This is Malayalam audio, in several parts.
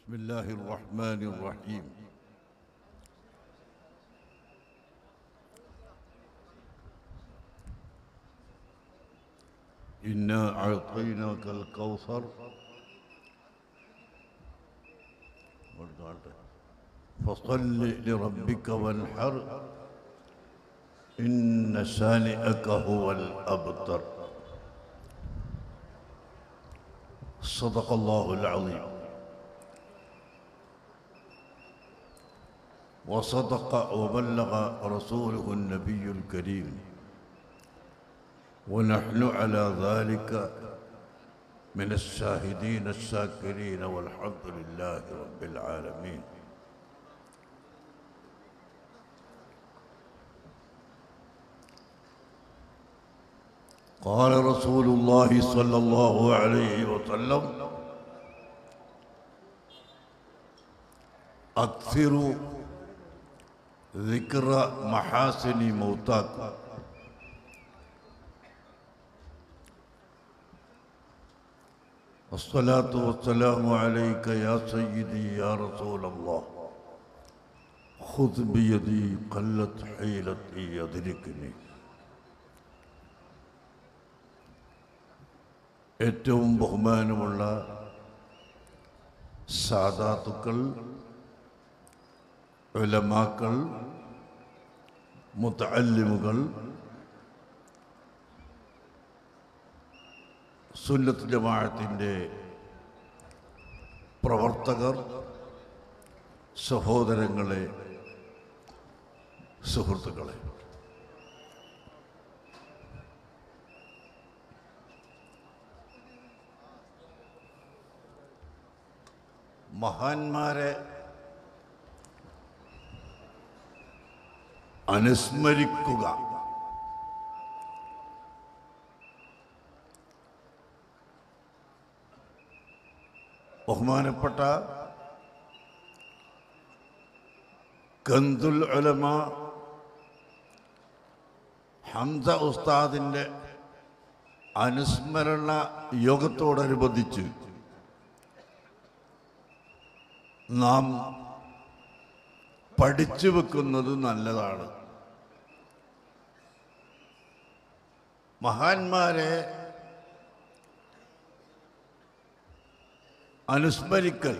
بسم الله الرحمن الرحيم إنا أعطيناك الكوثر فصل لربك وانحر إن شانئك هو الأبتر صدق الله العظيم وصدق وبلغ رسوله النبي الكريم ونحن على ذلك من الشاهدين الشاكرين والحمد لله رب العالمين قال رسول الله صلى الله عليه وسلم أكثروا ذكر محاسن موتاكم الصلاة والسلام عليك يا سيدي يا رسول الله خذ بيدي قلت حيلتي يدركني ഏറ്റവും ബഹുമാനമുള്ള സാദാത്തുക്കൾ ഉലമാക്കൾ മുത്തല്ലിമുകൾ സുന്നത്ത് ജമാഅത്തിൻ്റെ പ്രവർത്തകർ സഹോദരങ്ങളെ സുഹൃത്തുക്കളെ മഹാന്മാരെ അനുസ്മരിക്കുക ബഹുമാനപ്പെട്ട കന്തുൽ ഉലമ ഹംസ ഉസ്താദിൻ്റെ അനുസ്മരണ യോഗത്തോടനുബന്ധിച്ച് നാം പഠിച്ചു വെക്കുന്നത് നല്ലതാണ് മഹാന്മാരെ അനുസ്മരിക്കൽ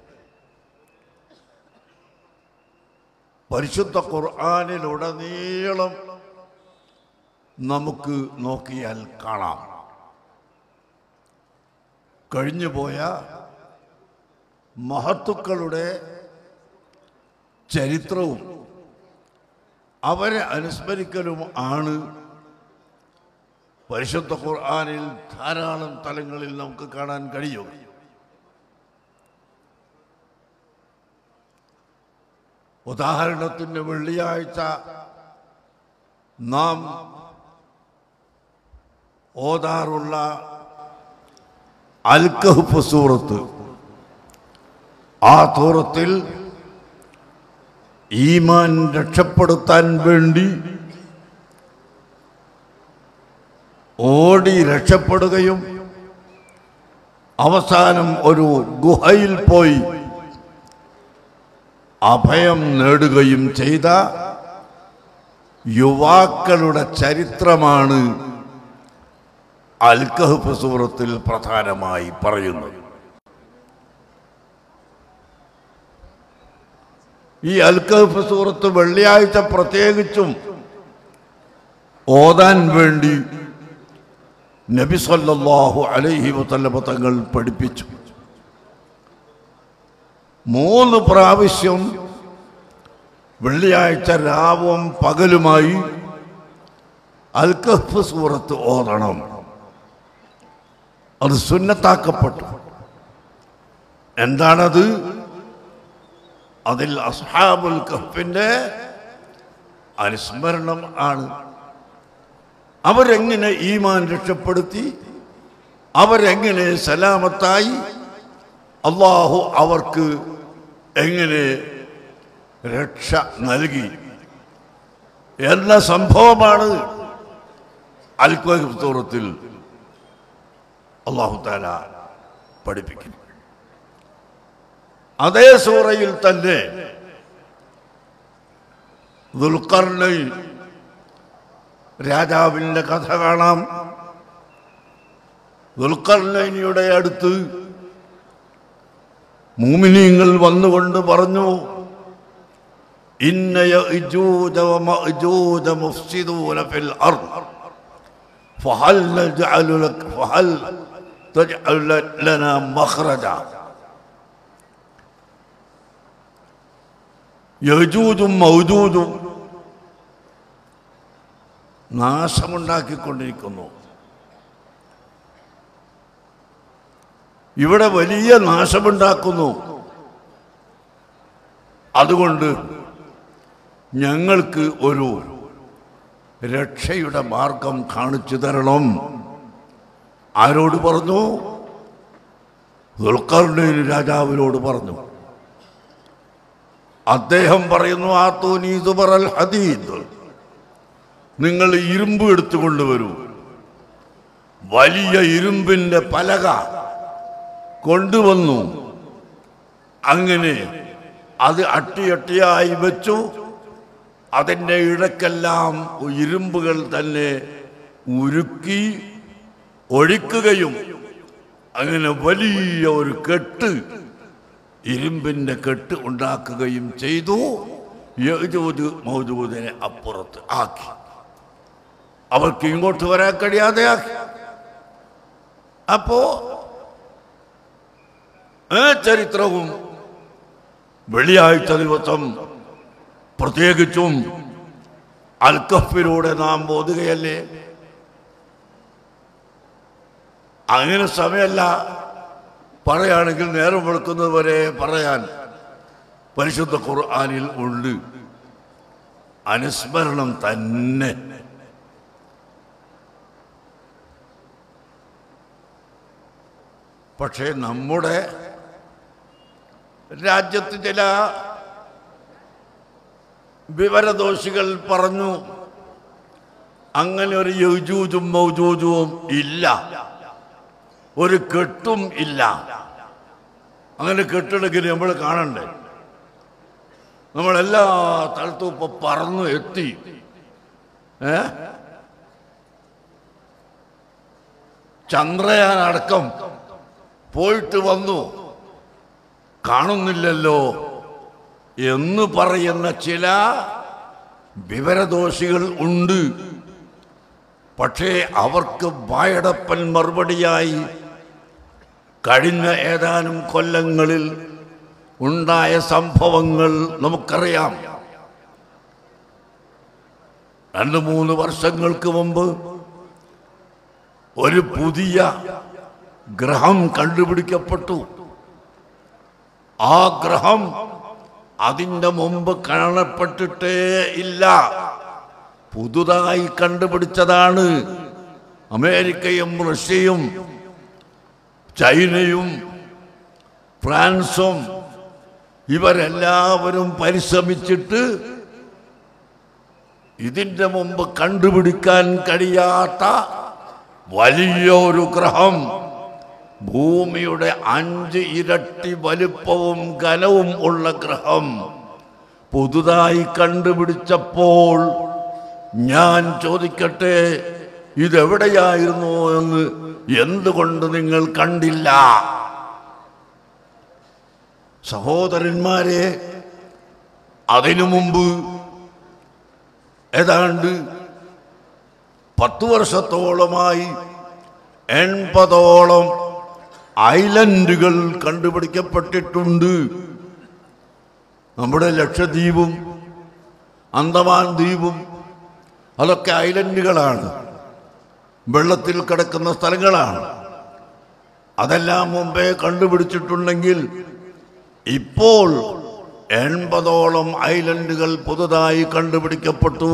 പരിശുദ്ധ ഖുർആാനിലുടനീളം നമുക്ക് നോക്കിയാൽ കാണാം കഴിഞ്ഞുപോയ മഹത്തുക്കളുടെ ചരിത്രവും അവരെ അനുസ്മരിക്കലും ആണ് പരിശുദ്ധ ഖുർആാനിൽ ധാരാളം തലങ്ങളിൽ നമുക്ക് കാണാൻ കഴിയും ഉദാഹരണത്തിന് വെള്ളിയാഴ്ച നാം ഓതാറുള്ള അൽക്കഹഫ് സൂറത്ത് ആ തൂറത്തിൽ ഈമാൻ രക്ഷപ്പെടുത്താൻ വേണ്ടി ഓടി രക്ഷപ്പെടുകയും അവസാനം ഒരു ഗുഹയിൽ പോയി അഭയം നേടുകയും ചെയ്ത യുവാക്കളുടെ ചരിത്രമാണ് അൽക്കഹഫ് സൂറത്തിൽ പ്രധാനമായി പറയുന്നത് ഈ അൽക്കഹഫ് സൂറത്ത് വെള്ളിയാഴ്ച പ്രത്യേകിച്ചും ഓതാൻ വേണ്ടി നബി സല്ലല്ലാഹു അലൈഹി വസല്ലമ തങ്ങൾ പഠിപ്പിച്ചു മൂന്ന് പ്രാവശ്യം വെള്ളിയാഴ്ച രാവും പകലുമായി അൽക്കഹഫ് സൂറത്ത് ഓതണം അത് സുന്നത്താക്കപ്പെട്ടു എന്താണത് അതിൽ അസ്ഹാബുൽ കഹ്ഫിൻ്റെ അനുസ്മരണം ആണ് അവരെങ്ങനെ ഈമാൻ രക്ഷപ്പെടുത്തി അവരെങ്ങനെ സലാമത്തായി അള്ളാഹു അവർക്ക് എങ്ങനെ രക്ഷ നൽകി എന്ന സംഭവമാണ് അൽക്കോഹത്തിൽ അള്ളാഹു താല പഠിപ്പിക്കുന്നു അതേ സൂറയിൽ തന്നെ ദുൽഖർണൈൻ രാജാവിൻ്റെ കഥ കാണാം ദുൽഖർണൈനിയുടെ അടുത്ത് മൂമിനീങ്ങൾ വന്നുകൊണ്ട് പറഞ്ഞു ഇന്ന യഅ്ജൂജ വമഅ്ജൂജ മുഫ്സിദൂന ഫിൽ അർദ് ഫഹൽ നജ്അലു ലക ഫഹൽ തജ്അലു ലനാ മഖ്റജ യജൂജും മൗജൂജും നാശമുണ്ടാക്കിക്കൊണ്ടിരിക്കുന്നു ഇവിടെ വലിയ നാശമുണ്ടാക്കുന്നു അതുകൊണ്ട് ഞങ്ങൾക്ക് ഒരു രക്ഷയുടെ മാർഗം കാണിച്ചു തരണം ആരോട് പറഞ്ഞു ദുൽഖർണൈൻ രാജാവിനോട് പറഞ്ഞു അദ്ദേഹം പറയുന്നു ആത്തൂനി സുബറൽ ഹദീദ് നിങ്ങൾ ഇരുമ്പ് എടുത്തു കൊണ്ടുവരൂ വലിയ ഇരുമ്പിന്റെ പലക കൊണ്ടുവന്നു അങ്ങനെ അത് അട്ടിയട്ടിയായി വെച്ചു അതിൻ്റെ ഇടക്കെല്ലാം ഇരുമ്പുകൾ തന്നെ ഉരുക്കി ഒഴിക്കുകയും അങ്ങനെ വലിയ ഒരു കെട്ട് ഇരുമ്പിൻ്റെ കെട്ട് ഉണ്ടാക്കുകയും ചെയ്തു യജൂദ് മൗജൂദിനെ അപ്പുറത്ത് ആക്കി അവർക്ക് ഇങ്ങോട്ട് വരാൻ കഴിയാതെ ആക്കി അപ്പോ ആ ചരിത്രവും വെള്ളിയാഴ്ച ദിവസം പ്രത്യേകിച്ചും അൽക്കഫിലൂടെ നാം ബോധുകയല്ലേ അങ്ങനെ സമയമല്ല പറയുകയാണെങ്കിൽ നേരം വെളുക്കുന്നത് വരെ പറയാൻ പരിശുദ്ധ ഖുർആാനിൽ ഉണ്ട് അനുസ്മരണം തന്നെ പക്ഷേ നമ്മുടെ രാജ്യത്ത് ചില വിവരദോഷികൾ പറഞ്ഞു അങ്ങനെ ഒരു യജൂജും മൗജൂജും ഇല്ല ഒരു കെട്ടും ഇല്ല അങ്ങനെ കെട്ടിടത്തിൽ നമ്മൾ കാണണ്ടേ നമ്മളെല്ലാ സ്ഥലത്തും ഇപ്പൊ പറന്നു എത്തി ഏ ചന്ദ്രയാൻ അടക്കം പോയിട്ട് വന്നു കാണുന്നില്ലല്ലോ എന്ന് പറയുന്ന ചില വിവരദോഷികൾ ഉണ്ട് പക്ഷേ അവർക്ക് വായടപ്പൻ മറുപടിയായി കഴിഞ്ഞ ഏതാനും കൊല്ലങ്ങളിൽ ഉണ്ടായ സംഭവങ്ങൾ നമുക്കറിയാം രണ്ട് മൂന്ന് വർഷങ്ങൾക്ക് മുമ്പ് ഒരു പുതിയ ഗ്രഹം കണ്ടുപിടിക്കപ്പെട്ടു ആ ഗ്രഹം അതിൻ്റെ മുമ്പ് കാണപ്പെട്ടിട്ടേ ഇല്ല പുതുതായി കണ്ടുപിടിച്ചതാണ് അമേരിക്കയും റഷ്യയും ചൈനയും ഫ്രാൻസും ഇവരെല്ലാവരും പരിശ്രമിച്ചിട്ട് ഇതിൻ്റെ മുമ്പ് കണ്ടുപിടിക്കാൻ കഴിയാത്ത വലിയൊരു ഗ്രഹം ഭൂമിയുടെ അഞ്ച് ഇരട്ടി വലുപ്പവും ഘനവും ഉള്ള ഗ്രഹം പുതുതായി കണ്ടുപിടിച്ചപ്പോൾ ഞാൻ ചോദിക്കട്ടെ ഇതെവിടെയായിരുന്നു എന്ന് എന്തുകൊണ്ട് നിങ്ങൾ കണ്ടില്ല സഹോദരന്മാരെ അതിനു മുമ്പ് ഏതാണ്ട് പത്ത് വർഷത്തോളമായി എൺപതോളം ഐലൻഡുകൾ കണ്ടുപിടിക്കപ്പെട്ടിട്ടുണ്ട് നമ്മുടെ ലക്ഷദ്വീപും അന്തമാൻ ദ്വീപും അതൊക്കെ ഐലൻഡുകളാണ് വെള്ളത്തിൽ കിടക്കുന്ന സ്ഥലങ്ങളാണ് അതെല്ലാം മുമ്പേ കണ്ടുപിടിച്ചിട്ടുണ്ടെങ്കിൽ ഇപ്പോൾ എൺപതോളം ഐലൻഡുകൾ പുതുതായി കണ്ടുപിടിക്കപ്പെട്ടു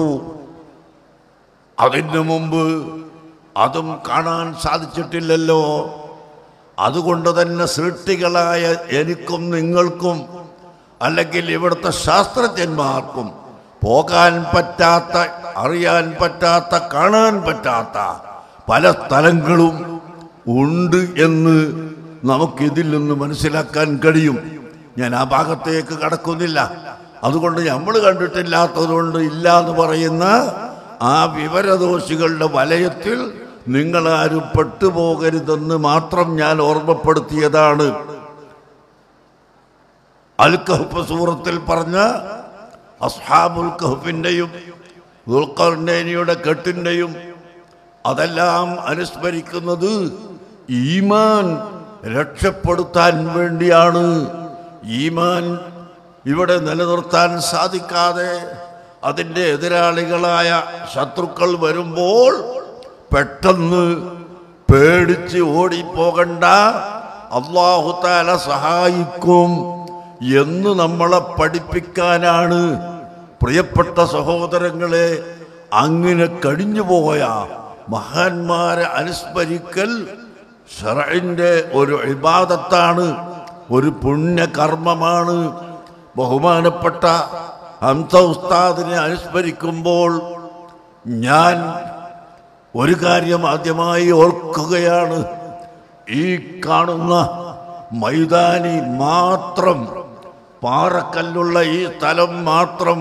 അതിനു മുമ്പ് അതും കാണാൻ സാധിച്ചിട്ടില്ലല്ലോ അതുകൊണ്ട് തന്നെ സൃഷ്ടികളായ എനിക്കും നിങ്ങൾക്കും അല്ലെങ്കിൽ ഇവിടുത്തെ ശാസ്ത്രജ്ഞന്മാർക്കും പോകാൻ പറ്റാത്ത അറിയാൻ പറ്റാത്ത കാണാൻ പറ്റാത്ത പല സ്ഥലങ്ങളും ഉണ്ട് എന്ന് നമുക്കിതിൽ നിന്ന് മനസ്സിലാക്കാൻ കഴിയും ഞാൻ ആ ഭാഗത്തേക്ക് കടക്കുന്നില്ല അതുകൊണ്ട് നമ്മൾ കണ്ടിട്ടില്ലാത്തതുകൊണ്ട് ഇല്ല എന്ന് പറയുന്ന ആ വിവരദോഷികളുടെ വലയത്തിൽ നിങ്ങളാരും പെട്ടുപോകരുതെന്ന് മാത്രം ഞാൻ ഓർമ്മപ്പെടുത്തിയതാണ് അൽ കഹ്ഫ് സൂറത്തിൽ പറഞ്ഞ അസ്ഹാബുൽ കഹ്ഫിൻ്റെയും ദുൽഖർനേനിയുടെ കെട്ടിൻ്റെയും അതെല്ലാം അനുസ്മരിക്കുന്നത് ഈമാൻ രക്ഷപ്പെടുത്താൻ വേണ്ടിയാണ് ഈമാൻ ഇവിടെ നിലനിർത്താൻ സാധിക്കാതെ അതിൻ്റെ എതിരാളികളായ ശത്രുക്കൾ വരുമ്പോൾ പെട്ടെന്ന് പേടിച്ച് ഓടിപ്പോകണ്ട അള്ളാഹുത്താല സഹായിക്കും എന്ന് നമ്മളെ പഠിപ്പിക്കാനാണ് പ്രിയപ്പെട്ട സഹോദരങ്ങളെ അങ്ങനെ കഴിഞ്ഞുപോയ മഹാന്മാരെ അനുസ്മരിക്കൽ ഷറൈൻ്റെ ഒരു ഇബാദത്താണ് ഒരു പുണ്യകർമ്മമാണ് ബഹുമാനപ്പെട്ട ഹംസ ഉസ്താദിനെ അനുസ്മരിക്കുമ്പോൾ ഞാൻ ഒരു കാര്യം ആദ്യമായി ഓർക്കുകയാണ് ഈ കാണുന്ന മൈതാനി മാത്രം പാറക്കല്ലുള്ള ഈ സ്ഥലം മാത്രം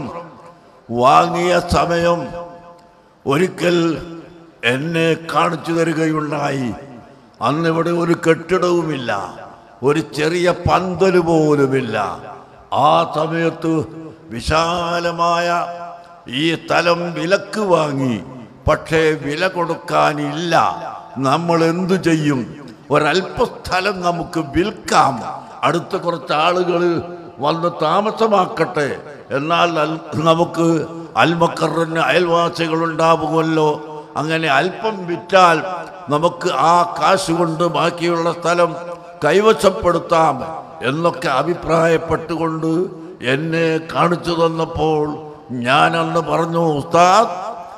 വാങ്ങിയ സമയം ഒരിക്കൽ എന്നെ കാണിച്ചു തരികയുണ്ടായി അന്നിവിടെ ഒരു കെട്ടിടവുമില്ല ഒരു ചെറിയ പന്തൽ പോലുമില്ല ആ സമയത്ത് വിശാലമായ ഈ സ്ഥലം വിലക്ക് വാങ്ങി പക്ഷേ വില കൊടുക്കാനില്ല നമ്മൾ എന്തു ചെയ്യും ഒരല്പസ്ഥലം നമുക്ക് വിൽക്കാം അടുത്ത കുറച്ച് ആളുകൾ വന്ന് താമസമാക്കട്ടെ എന്നാൽ അൽ- നമുക്ക് അൽമക്കറിന് അയൽവാസികൾ ഉണ്ടാവുമല്ലോ അങ്ങനെ അല്പം വിറ്റാൽ നമുക്ക് ആ കാശ് കൊണ്ട് ബാക്കിയുള്ള സ്ഥലം കൈവശപ്പെടുത്താം എന്നൊക്കെ അഭിപ്രായപ്പെട്ടുകൊണ്ട് എന്നെ കാണിച്ചു തന്നപ്പോൾ ഞാൻ അന്ന് പറഞ്ഞു ഉസ്താദ്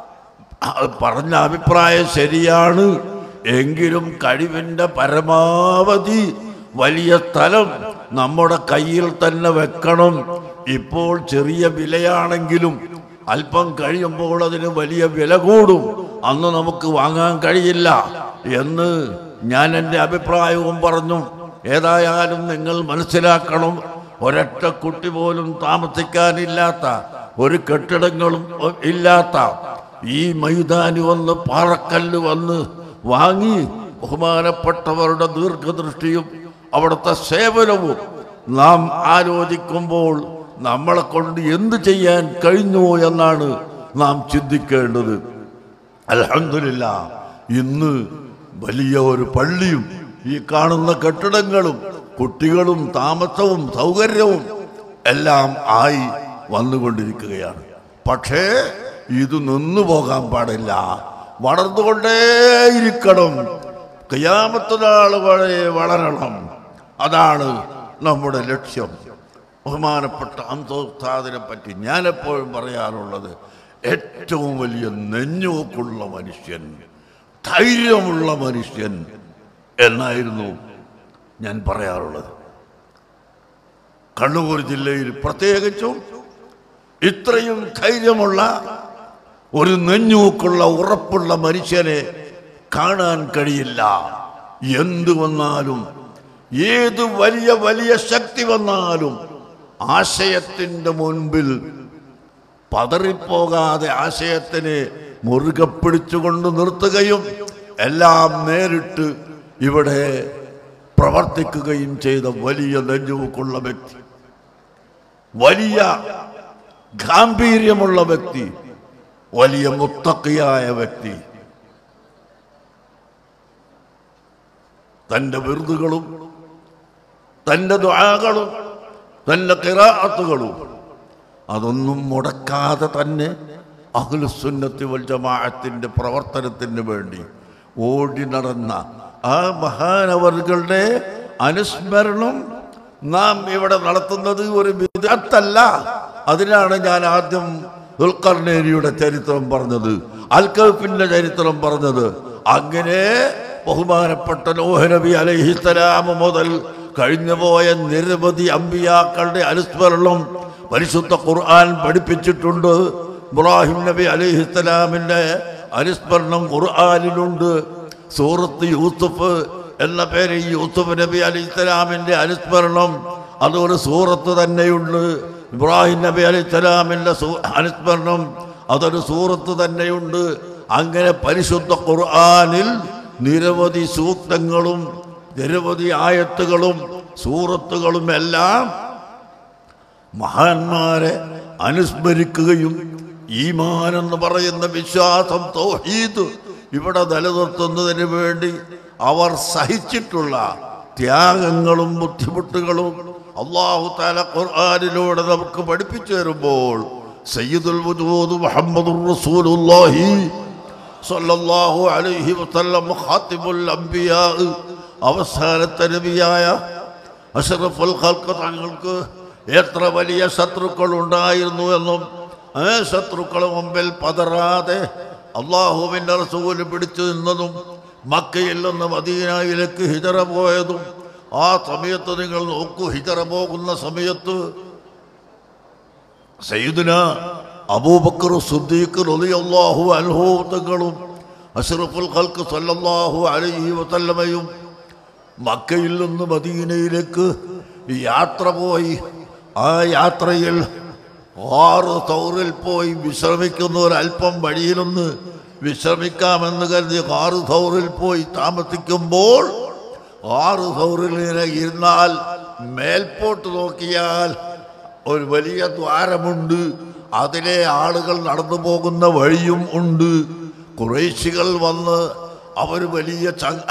അത് പറഞ്ഞ അഭിപ്രായം ശരിയാണ് എങ്കിലും കഴിവിൻ്റെ പരമാവധി വലിയ സ്ഥലം നമ്മുടെ കയ്യിൽ തന്നെ വെക്കണം ഇപ്പോൾ ചെറിയ വിലയാണെങ്കിലും അല്പം കഴിയുമ്പോൾ അതിന് വലിയ വില കൂടും അന്ന് നമുക്ക് വാങ്ങാൻ കഴിയില്ല എന്ന് ഞാൻ എൻ്റെ അഭിപ്രായവും പറഞ്ഞു ഏതായാലും നിങ്ങൾ മനസ്സിലാക്കണം ഒരൊറ്റ കുട്ടി പോലും താമസിക്കാനില്ലാത്ത ഒരു കെട്ടിടങ്ങളും ഇല്ലാത്ത ഈ മൈതാനി വന്ന് പാറക്കല്ല് വന്ന് വാങ്ങി ബഹുമാനപ്പെട്ടവരുടെ ദീർഘദൃഷ്ടിയും അവിടുത്തെ സേവനവും നാം ആലോചിക്കുമ്പോൾ നമ്മളെ കൊണ്ട് എന്ത് ചെയ്യാൻ കഴിഞ്ഞു എന്നാണ് നാം ചിന്തിക്കേണ്ടത് അലഹമില്ല ഇന്ന് വലിയ ഒരു പള്ളിയും ഈ കാണുന്ന കെട്ടിടങ്ങളും കുട്ടികളും താമസവും സൗകര്യവും എല്ലാം ആയി വന്നുകൊണ്ടിരിക്കുകയാണ് പക്ഷേ ഇത് നിന്നു പോകാൻ പാടില്ല വളർന്നുകൊണ്ടേയിരിക്കണം കയ്യാമത്ത നാൾ വരെ വളരണം അതാണ് നമ്മുടെ ലക്ഷ്യം ബഹുമാനപ്പെട്ട അന്തോസ്താദിനെ പറ്റി ഞാനെപ്പോഴും പറയാറുള്ളത് ഏറ്റവും വലിയ നെഞ്ഞോക്കുള്ള മനുഷ്യൻ ധൈര്യമുള്ള മനുഷ്യൻ എന്നായിരുന്നു ഞാൻ പറയാറുള്ളത് കണ്ണൂർ ജില്ലയിൽ പ്രത്യേകിച്ചും ഇത്രയും ധൈര്യമുള്ള ഒരു നെഞ്ഞൂക്കുള്ള ഉറപ്പുള്ള മനുഷ്യനെ കാണാൻ കഴിയില്ല എന്തു വന്നാലും ഏത് വലിയ വലിയ ശക്തി വന്നാലും ആശയത്തിൻ്റെ മുൻപിൽ പതറിപ്പോകാതെ ആശയത്തിനെ മുറുകെ പിടിച്ചുകൊണ്ട് നിർത്തുകയും എല്ലാം നേരിട്ട് ഇവിടെ പ്രവർത്തിക്കുകയും ചെയ്ത വലിയ നെഞ്ചുമുക്കുള്ള വ്യക്തി വലിയ ഗാംഭീര്യമുള്ള വ്യക്തി വലിയ മുത്തക്കിയായ വ്യക്തി തൻ്റെ വിറുതുകളും തൻ്റെ ദ്വാകളും തൻ്റെ കിറാത്തുകളും അതൊന്നും മുടക്കാതെ തന്നെ അഖിലുസുന്നത്തി വൽ ജമാഅത്തിൻ്റെ പ്രവർത്തനത്തിന് വേണ്ടി ഓടി നടന്ന ആ മഹാനവറുകളുടെ അനുസ്മരണം നാം ഇവിടെ നടത്തുന്നത് ഒരു വിദഗ്ധല്ല അതിനാണ് ഞാൻ ആദ്യം ദുൽഖർനേരിയുടെ ചരിത്രം പറഞ്ഞത് അൽക്കഫിന്റെ ചരിത്രം പറഞ്ഞത് അങ്ങനെ ബഹുമാനപ്പെട്ട നോഹ് നബി അലൈഹിസ്സലാം മുതൽ കഴിഞ്ഞുപോയ നിരവധി അമ്പിയാക്കളുടെ അനുസ്മരണം പരിശുദ്ധ ഖുർആൻ പഠിപ്പിച്ചിട്ടുണ്ട് ഇബ്രാഹിം നബി അലൈഹിസ്സലാമിന്റെ അനുസ്മരണം ഖുർആനിലുണ്ട് സൂറത്ത് യൂസുഫ് എന്ന പേര് യൂസുഫ് നബി അലൈഹിസ്സലാമിന്റെ അനുസ്മരണം അതൊരു സൂറത്ത് തന്നെയുണ്ട് ഇബ്രാഹിം നബി അലൈഹി സ്വലാമിൻ്റെ അനുസ്മരണം അതൊരു സൂറത്ത് തന്നെയുണ്ട് അങ്ങനെ പരിശുദ്ധ ഖുർആനിൽ നിരവധി സൂക്തങ്ങളും നിരവധി ആയത്തുകളും സൂറത്തുകളും എല്ലാം മഹാന്മാരെ അനുസ്മരിക്കുകയും ഈമാൻ എന്ന് പറയുന്ന വിശ്വാസം തൗഹീദ് ഇവിടെ നിലനിർത്തുന്നതിന് വേണ്ടി അവർ സഹിച്ചിട്ടുള്ള ത്യാഗങ്ങളും ബുദ്ധിമുട്ടുകളും അള്ളാഹു താല ഖുർആനിലൂടെ നമുക്ക് പഠിപ്പിച്ചു തരുമ്പോൾ സയ്യിദുൽ വജൂദ് മുഹമ്മദുർ റസൂലുള്ളാഹി സല്ലല്ലാഹു അലൈഹി വസല്ലം ഖാത്തിമുൽ അംബിയാ അവസാനത്തെ നബിയായ അഷറഫുൽ ഖൽക്ക് തങ്ങൾക്ക് എത്ര വലിയ ശത്രുക്കൾ ഉണ്ടായിരുന്നു എന്നും ആ ശത്രുക്കളെ മുമ്പിൽ പതറാതെ അള്ളാഹുവിൻ്റെ റസൂല് പിടിച്ചു നിന്നതും മക്കയിൽ നിന്ന് മദീനയിലേക്ക് ഹിജറ പോയതും ആ സമയത്ത് നിങ്ങൾ നോക്കൂ ഹിജറ പോകുന്ന സമയത്ത് സയ്യിദുന അബൂബക്കർ സുദ്ദീഖ് റളിയല്ലാഹു അൻഹു തങ്ങളും അഷ്റഫുൽ ഖൽക്ക് സല്ലല്ലാഹു അലൈഹി വസല്ലമയും മക്കയിൽ നിന്ന് മദീനയിലേക്ക് യാത്ര പോയി ആ യാത്രയിൽ ആറ് തൗറിൽ പോയി വിശ്രമിക്കുന്ന ഒരല്പം വഴിയിലൊന്ന് വിശ്രമിക്കാമെന്ന് കരുതി ആറ് തൗറിൽ പോയി താമസിക്കുമ്പോൾ ആറ് തൗറിൽ ഇങ്ങനെ ഇരുന്നാൽ മേൽപോട്ട് നോക്കിയാൽ ഒരു വലിയ ദ്വാരമുണ്ട് അതിലെ ആളുകൾ നടന്നു പോകുന്ന വഴിയും ഉണ്ട് കുറേശികൾ വന്ന് അവർ വലിയ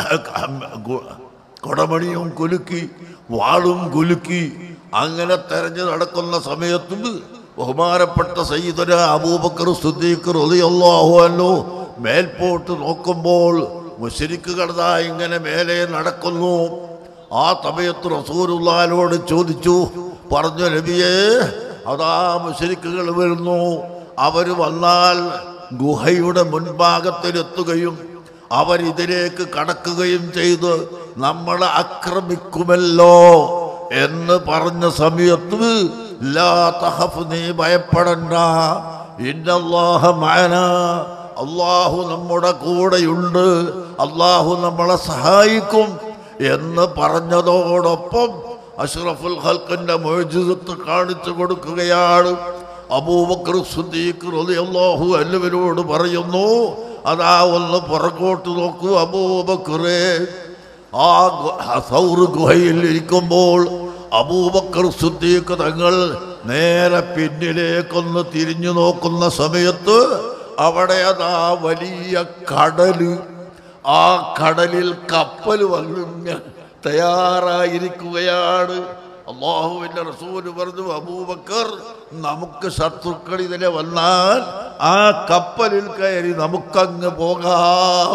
ച കൊടമണിയും കുലുക്കി വാളും കുലുക്കി അങ്ങനെ തെരഞ്ഞു നടക്കുന്ന സമയത്ത് ബഹുമാനപ്പെട്ട സയ്യിദന അബൂബക്കർ സുദ്ദീഖ് റളിയല്ലാഹു അൻഹു മേൽപോട്ട് നോക്കുമ്പോൾ മുശരിക്കുകൾ ദാ ഇങ്ങനെ മേലെ നടക്കുന്നു ആ സമയത്ത് റസൂലുള്ളാഹിനോട് ചോദിച്ചു പറഞ്ഞു നബിയേ അതാ മുശരിക്കുകൾ വരുന്നു അവർ വന്നാൽ ഗുഹയുടെ മുൻഭാഗത്തിലെത്തുകയും അവരിതിലേക്ക് കടക്കുകയും ചെയ്ത് നമ്മളെ ആക്രമിക്കുമല്ലോ എന്ന് പറഞ്ഞ സമയത്ത് ലാ തഹഫ് നീ ഭയപ്പെടണ്ട ഇന്നല്ലാഹ മഅന അള്ളാഹു നമ്മുടെ കൂടെയുണ്ട് അള്ളാഹു നമ്മളെ സഹായിക്കും എന്ന് പറഞ്ഞതോടൊപ്പം അഷ്റഫുൽ ഹൽക്കിന്റെ മോചിതത്ത് കാണിച്ചു കൊടുക്കുകയാണ് അബൂബക്കർ സുദ്ദീഖ് റളിയല്ലാഹു എല്ലാവരോട് പറയുന്നു അതാ ഒന്ന് പുറകോട്ട് നോക്കൂ അബൂബക്കറേ ആ ഗു- ആ സൗറ് ഗുഹയിൽ ഇരിക്കുമ്പോൾ അബൂബക്കർ സുദ്ദീഖ് തങ്ങൾ നേരെ പിന്നിലേക്കൊന്ന് തിരിഞ്ഞു നോക്കുന്ന സമയത്ത് അവിടെ അതാ വലിയ കടല് ആ കടലിൽ കപ്പൽ വന്ന് തയ്യാറായിരിക്കുകയാണ് അള്ളാഹുവിന്റെ റസൂല് പറഞ്ഞു അബൂബക്കർ നമുക്ക് ശത്രുക്കൾ ഇതിലെ വന്നാൽ ആ കപ്പലിൽ കയറി നമുക്കങ്ങ് പോകാം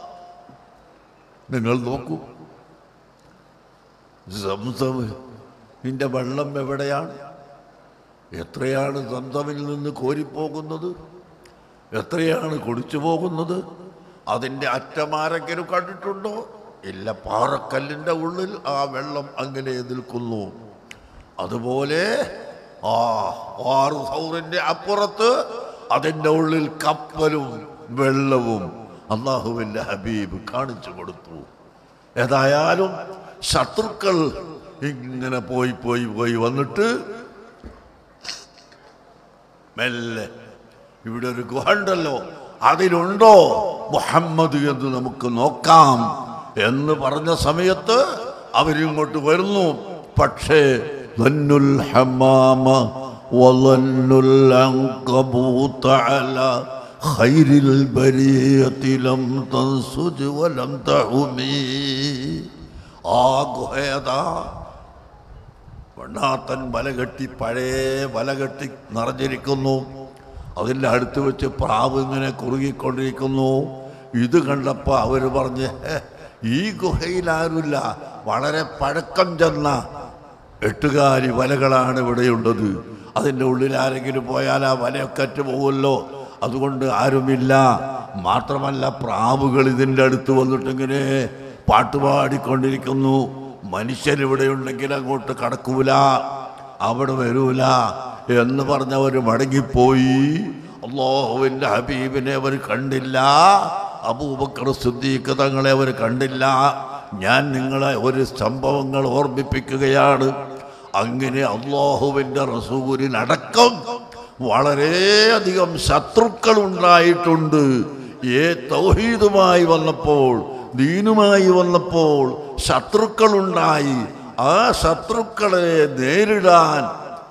നിങ്ങൾ നോക്കൂ സംസം നിന്റെ വെള്ളം എവിടെയാണ് എത്രയാണ് സംസമിൽ നിന്ന് കോരിപ്പോകുന്നത് എത്രയാണ് കുടിച്ചു പോകുന്നത് അതിൻ്റെ അറ്റമാരെങ്കിലും കണ്ടിട്ടുണ്ടോ ഇല്ല പാറക്കല്ലിൻ്റെ ഉള്ളിൽ ആ വെള്ളം അങ്ങനെ നിൽക്കുന്നു അതുപോലെ ആ ആറ് സൗറിൻ്റെ അപ്പുറത്ത് അതിൻ്റെ ഉള്ളിൽ കപ്പലും വെള്ളവും അള്ളാഹുവിൻ്റെ ഹബീബ് കാണിച്ചു കൊടുത്തു ഏതായാലും ശത്രുക്കൾ ഇങ്ങനെ പോയി പോയി പോയി വന്നിട്ട് മെല്ലെ ഇവിടെ ഒരു ഗുഹ ഉണ്ടല്ലോ അതിലുണ്ടോ മുഹമ്മദ് എന്ന് നമുക്ക് നോക്കാം എന്ന് പറഞ്ഞ സമയത്ത് അവരിങ്ങോട്ട് വരുന്നു പക്ഷേ ظنوا الحمام وظنوا العنكبوت على خير البرية لم تنسج ولم تحمي ആ ഗുഹയതാ വണ്ണാത്തൻ വല കെട്ടി പഴയ വല കെട്ടി നിറഞ്ഞിരിക്കുന്നു അതിൻ്റെ അടുത്ത് വെച്ച് പ്രാവ് ഇങ്ങനെ കുറുകിക്കൊണ്ടിരിക്കുന്നു ഇത് കണ്ടപ്പോൾ അവർ പറഞ്ഞ് "ഹേ, ഈ ഗുഹയിൽ ആരുമില്ല വളരെ പഴക്കം ചെന്ന എട്ടുകാലി വലകളാണ് ഇവിടെയുള്ളത് അതിൻ്റെ ഉള്ളിൽ ആരെങ്കിലും പോയാൽ ആ വലയൊക്കെ അറ്റ് പോകുമല്ലോ അതുകൊണ്ട് ആരുമില്ല മാത്രമല്ല പ്രാവുകൾ ഇതിൻ്റെ അടുത്ത് വന്നിട്ടിങ്ങനെ പാട്ടുപാടിക്കൊണ്ടിരിക്കുന്നു മനുഷ്യൻ ഇവിടെ ഉണ്ടെങ്കിൽ അങ്ങോട്ട് കടക്കൂല അവിടെ വരൂല എന്ന് പറഞ്ഞവർ മടങ്ങിപ്പോയി അള്ളാഹുവിൻ്റെ ഹബീബിനെ അവർ കണ്ടില്ല അബൂബക്കർ സിദ്ദീഖ് തങ്ങളെ അവർ കണ്ടില്ല ഞാൻ നിങ്ങളെ ഒരു സംഭവങ്ങൾ ഓർമ്മിപ്പിക്കുകയാണ് അങ്ങനെ അള്ളാഹുവിൻ്റെ റസൂലിനടക്കം വളരെയധികം ശത്രുക്കൾ ഉണ്ടായിട്ടുണ്ട് ഏ തൗഹീദുമായി വന്നപ്പോൾ ദീനുമായി വന്നപ്പോൾ ശത്രുക്കളുണ്ടായി ആ ശത്രുക്കളെ നേരിടാൻ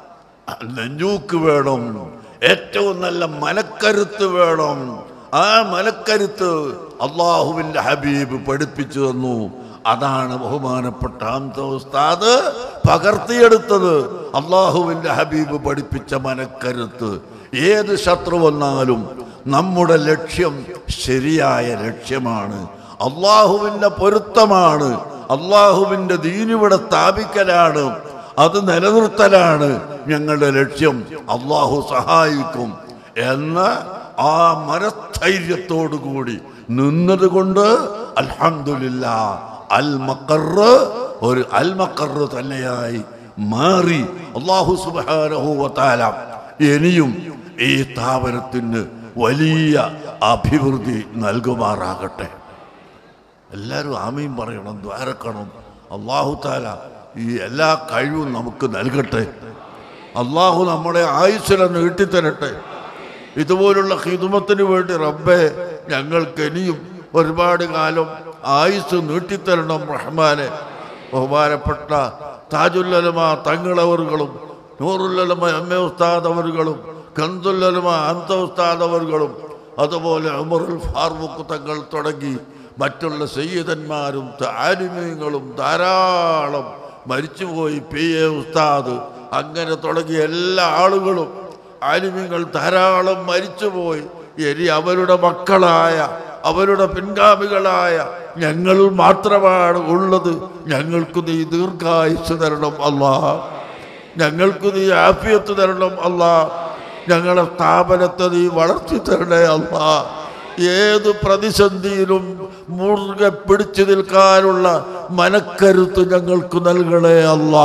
നെഞ്ചൂക്ക് വേണം ഏറ്റവും നല്ല മനക്കരുത്ത് വേണം ആ മനക്കരുത്ത് അള്ളാഹുവിൻ്റെ ഹബീബ് പഠിപ്പിച്ചു തന്നു അതാണ് ബഹുമാനപ്പെട്ട ഹംസ ഉസ്താദ് പകർത്തിയെടുത്തത് അള്ളാഹുവിൻ്റെ ഹബീബ് പഠിപ്പിച്ച മനക്കരുത്ത് ഏത് ശത്രു വന്നാലും നമ്മുടെ ലക്ഷ്യം ശരിയായ ലക്ഷ്യമാണ് അള്ളാഹുവിൻ്റെ പൊരുത്തമാണ് അള്ളാഹുവിൻ്റെ ദീനിവിടെ സ്ഥാപിക്കലാണ് അത് നിലനിർത്തലാണ് ഞങ്ങളുടെ ലക്ഷ്യം അള്ളാഹു സഹായിക്കും എന്ന ആ മനസ്ഥൈര്യത്തോടു കൂടി നിന്നതുകൊണ്ട് അൽഹംദുലില്ല അൽ മക്കറ് ഒരു അൽ മക്കറ് തന്നെയായി മാറി അള്ളാഹു സുബാനഹുവത്താല ഇനിയും ഈ സ്ഥാപനത്തിന് വലിയ അഭിവൃദ്ധി നൽകുമാറാകട്ടെ എല്ലാവരും ആമയും പറയണം ദ്വാരക്കണം അള്ളാഹു താല ഈ എല്ലാ കഴിവും നമുക്ക് നൽകട്ടെ അള്ളാഹു നമ്മുടെ ആയുസ്സിനെ നീട്ടിത്തരട്ടെ ഇതുപോലുള്ള ഹിതുമത്തിന് വേണ്ടി റബ്ബെ ഞങ്ങൾക്ക് ഇനിയും ഒരുപാട് കാലം ആയുസ് നീട്ടിത്തരണം റഹ്മാനെ ബഹുമാനപ്പെട്ട താജുല്ലലമ തങ്ങളവറുകളും നൂറുല്ലലമ എം എ ഉസ്താദ് അവറുകളും കന്തുല്ലലമ അന്ത ഉസ്താദ് അവറുകളും അതുപോലെ ഉമറുൽ ഫാറൂഖ് തങ്ങൾ തുടങ്ങി മറ്റുള്ള സയ്യിദന്മാരും ആലിമീങ്ങളും ധാരാളം മരിച്ചുപോയി പി എ ഉസ്താദ് അങ്ങനെ തുടങ്ങിയ എല്ലാ ആളുകളും ആലിമ്യങ്ങൾ ധാരാളം മരിച്ചുപോയി ഇനി അവരുടെ മക്കളായ അവരുടെ പിൻഗാമികളായ ഞങ്ങൾ മാത്രമാണ് ഉള്ളത് ഞങ്ങൾക്ക് നീ ദീർഘായുസ് തരണം അല്ലാ ഞങ്ങൾക്ക് നീ ആഫിയത്ത് തരണം അല്ലാ ഞങ്ങളുടെ സ്ഥാപനത്തെ നീ വളർത്തി തരണേ അല്ലാ ഏത് പ്രതിസന്ധിയിലും മുറുകെ പിടിച്ചു നിൽക്കാനുള്ള മനക്കരുത്ത് ഞങ്ങൾക്ക് നൽകണേ അല്ലാ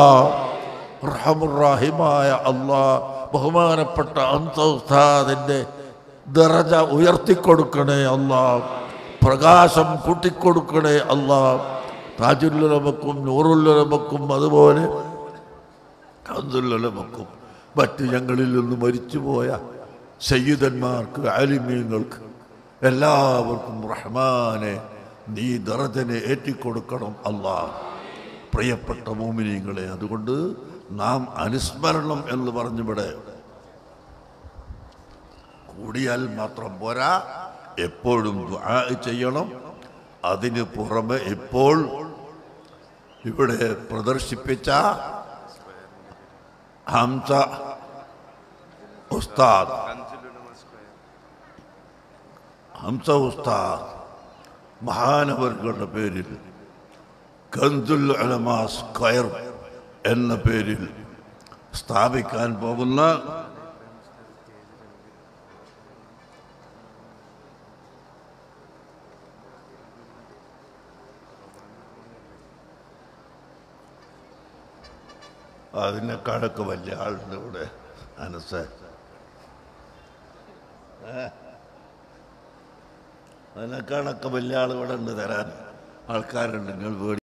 റഹമുറാഹിമായ അള്ളാ ബഹുമാനപ്പെട്ട അന്തോസ്താദിൻ്റെ ദറജ ഉയർത്തിക്കൊടുക്കണേ അല്ലാ പ്രകാശം കൂട്ടിക്കൊടുക്കണേ അല്ലാ താജുല്ലുലമക്കും നൂറുല്ലുലമക്കും അതുപോലെ അബ്ദുല്ലുലമക്കും മറ്റ് ഞങ്ങളിൽ നിന്ന് മരിച്ചുപോയ സയ്യിദന്മാർക്ക് ആലിമ്യങ്ങൾക്ക് എല്ലാവർക്കും റഹ്മാനെ നീ ദറജനെ ഏറ്റിക്കൊടുക്കണം അല്ലാ പ്രിയപ്പെട്ട മോമിനിയങ്ങളെ അതുകൊണ്ട് നാം അനുസ്മരണം എന്ന് പറഞ്ഞിവിടെ കൂടിയാൽ മാത്രം പോരാ എപ്പോഴും ദുആ ചെയ്യണം അതിന് പുറമെ ഇപ്പോൾ ഇവിടെ പ്രദർശിപ്പിച്ച ഹംസ ഉസ്താദ് ഹംസ ഉസ്താദ് മഹാനവர்களுടെ പേരിൽ കന്തുൽ അലമാ സ്ക്വയർ എന്ന പേരിൽ സ്ഥാപിക്കാൻ പോകുന്ന അതിനേക്കാളൊക്കെ വലിയ ആളുണ്ട് ഇവിടെ അനസ അതിനേക്കാളൊക്കെ വലിയ ആൾ ഇവിടെ ഉണ്ട് തരാൻ ആൾക്കാരുണ്ട് നിങ്ങൾ പേടി